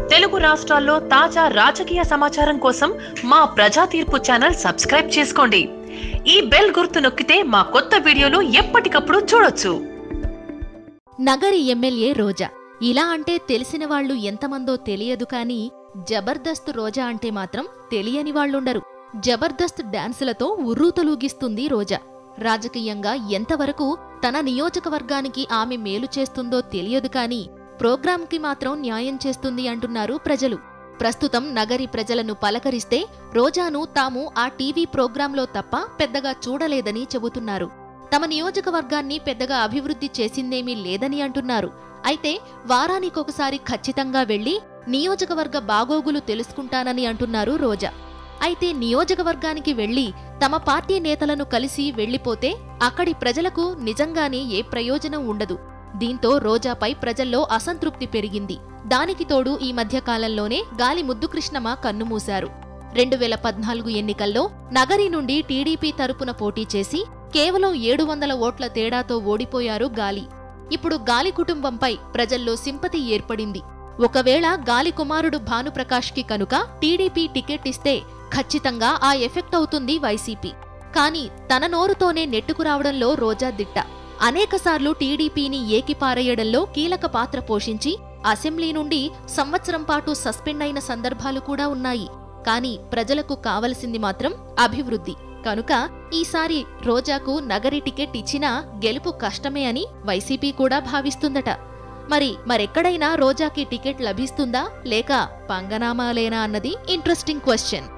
తెలుగు రాష్ట్రాల్లో తాజా రాజకీయ సమాచారం కోసం మా ప్రజా తీర్పు ఛానల్ సబ్స్క్రైబ్ చేసుకోండి ఈ బెల్ గుర్తు నొక్కితే మా కొత్త వీడియోలు ఎప్పటికప్పుడు చూడొచ్చు నగరి ఎమ్మెల్యే రోజా ఇలా అంటే తెలిసిన వాళ్ళు ఎంతమందో తెలియదు కానీ జబర్దస్త్ రోజా అంటే మాత్రం తెలియని వాళ్ళుండరు జబర్దస్త్ డాన్సులతో ఉర్రూతలూగిస్తుంది రోజా రాజకీయంగా ఎంతవరకు తన నియోజకవర్గానికి ఆమె మేలు చేస్తుందో తెలియదు కానీ ప్రోగ్రాంకి మాత్రం న్యాయం చేస్తుంది అంటున్నారు ప్రజలు ప్రస్తుతం నగరి ప్రజలను పలకరిస్తే రోజాను తాము ఆ టీవీ ప్రోగ్రాంలో తప్ప పెద్దగా చూడలేదని చెబుతున్నారు తమ నియోజకవర్గాన్ని పెద్దగా అభివృద్ధి చేసిందేమీ లేదని అంటున్నారు అయితే వారానికొకసారి ఖచ్చితంగా వెళ్లి నియోజకవర్గ బాగోగులు తెలుసుకుంటానని అంటున్నారు రోజా అయితే నియోజకవర్గానికి వెళ్లి తమ పార్టీ నేతలను కలిసి వెళ్లిపోతే అక్కడి ప్రజలకు నిజంగానే ఏ ప్రయోజనం ఉండదు దీంతో రోజాపై ప్రజల్లో అసంతృప్తి పెరిగింది దానికి తోడు ఈ మధ్య కాలంలోనే గాలి ముద్దుకృష్ణమ కన్నుమూశారు రెండు వేల పద్నాలుగు ఎన్నికల్లో నగరి నుండి టీడీపీ తరపున పోటీ చేసి కేవలం ఏడు వందల ఓట్ల తేడాతో ఓడిపోయారు గాలి ఇప్పుడు గాలి కుటుంబంపై ప్రజల్లో సింపతి ఏర్పడింది ఒకవేళ గాలి కుమారుడు భానుప్రకాష్కి కనుక టీడీపీ టికెట్ ఇస్తే ఖచ్చితంగా ఆ ఎఫెక్ట్ అవుతుంది వైసీపీ కానీ తన నోరుతోనే నెట్టుకురావడంలో రోజా దిట్ట అనేకసార్లు టీడీపీని ఏకిపారేయడంలో కీలక పాత్ర పోషించి అసెంబ్లీ నుండి సంవత్సరం పాటు సస్పెండ్ అయిన సందర్భాలు కూడా ఉన్నాయి కానీ ప్రజలకు కావలసింది మాత్రం అభివృద్ధి కనుక ఈసారి రోజాకు నగరి టికెట్ ఇచ్చినా గెలుపు కష్టమే అని వైసీపీ కూడా భావిస్తుందట మరి మరెక్కడైనా రోజాకి టికెట్ లభిస్తుందా లేక పంగనామాలేనా అన్నది ఇంట్రెస్టింగ్ క్వశ్చన్